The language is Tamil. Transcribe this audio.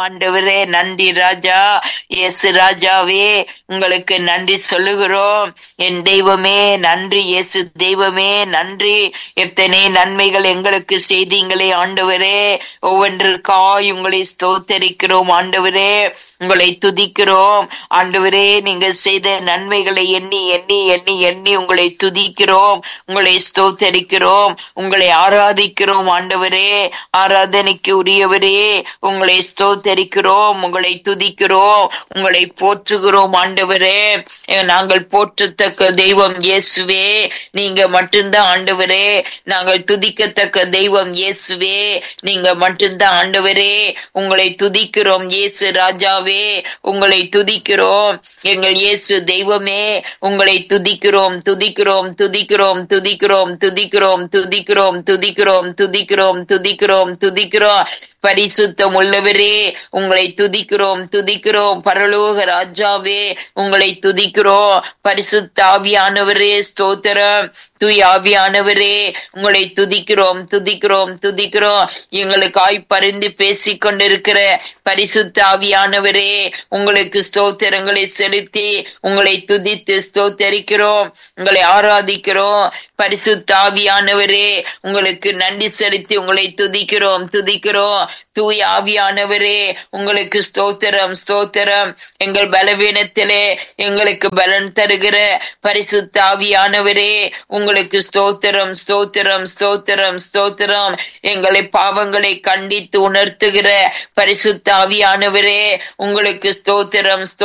ஆண்டவரே நன்றி ராஜா இயேசு ராஜாவே உங்களுக்கு நன்றி சொல்லுகிறோம் என் தெய்வமே நன்றி இயேசு தெய்வமே நன்றி எத்தனை நன்மைகள் எங்களுக்கு செய்தீங்களே ஆண்டவரே ஒவ்வொன்றிற்காய் உங்களை ஸ்தோத்தரிக்கிறோம் ஆண்டவரே உங்களை துதிக்கிறோம் ஆண்டவரே நீங்க செய்த நன்மைகளை எண்ணி எண்ணி எண்ணி எண்ணி உங்களை துதிக்கிறோம் உங்களை ஸ்தோத்தரிக்கிறோம் உங்களை ஆராதிக்கிறோம் ஆண்டவரே ஆராதனைக்கு உரியவரே உங்களை ஸ்தோத்தரிக்கிறோம் உங்களை துதிக்கிறோம் உங்களை போற்றுகிறோம் ஆண்டவரே நாங்கள் போற்றத்தக்க தெய்வம் இயேசுவே நீங்க மட்டும்தான் ஆண்டவரே நாங்கள் துதிக்கத்தக்க தெய்வம் இயேசுவே நீங்க மட்டும்தான் ஆண்டவரே உங்களை துதிக்கிறோம் இயேசு ராஜாவே உங்களை துதிக்கிறோம் எங்கள் இயேசு தெய்வமே உங்களை துதிக்கிறோம் துதிக்கிறோம் துதிக்கிறோம் துதிக்கிறோம் துதிக்கிறோம் துதிக்கிறோம் துதிக்கிறோம் துதிக்கிறோம் துதிக்கிறோம் துதிக்கிறோம் பரிசுத்தம் உள்ளவரே உங்களை துதிக்கிறோம் துதிக்கிறோம் பரலோக ராஜாவே உங்களை துதிக்கிறோம் பரிசுத்த ஆவியானவரே ஸ்தோத்திரம் தூய் ஆவியானவரே உங்களை துதிக்கிறோம் துதிக்கிறோம் துதிக்கிறோம் எங்களுக்காய் பரிந்து பேசிக் கொண்டிருக்கிற பரிசுத்த ஆவியானவரே உங்களுக்கு ஸ்தோத்திரங்களை செலுத்தி உங்களை துதித்து ஸ்தோத்தரிக்கிறோம் உங்களை ஆராதிக்கிறோம் பரிசுத்த ஆவியானவரே உங்களுக்கு நன்றி செலுத்தி உங்களை துதிக்கிறோம் துதிக்கிறோம் தூய் ஆவியானவரே உங்களுக்கு ஸ்தோத்திரம் ஸ்தோத்திரம் எங்கள் பலவீனத்திலே எங்களுக்கு பலன் தருகிற பரிசுத்த ஆவியானவரே உங்களுக்கு ஸ்தோத்திரம் ஸ்தோத்திரம் ஸ்தோத்திரம் ஸ்தோத்திரம் எங்களை பாவங்களை கண்டித்து உணர்த்துகிற பரிசுத்த ஆவியானவரே உங்களுக்கு ஸ்தோத்திரம்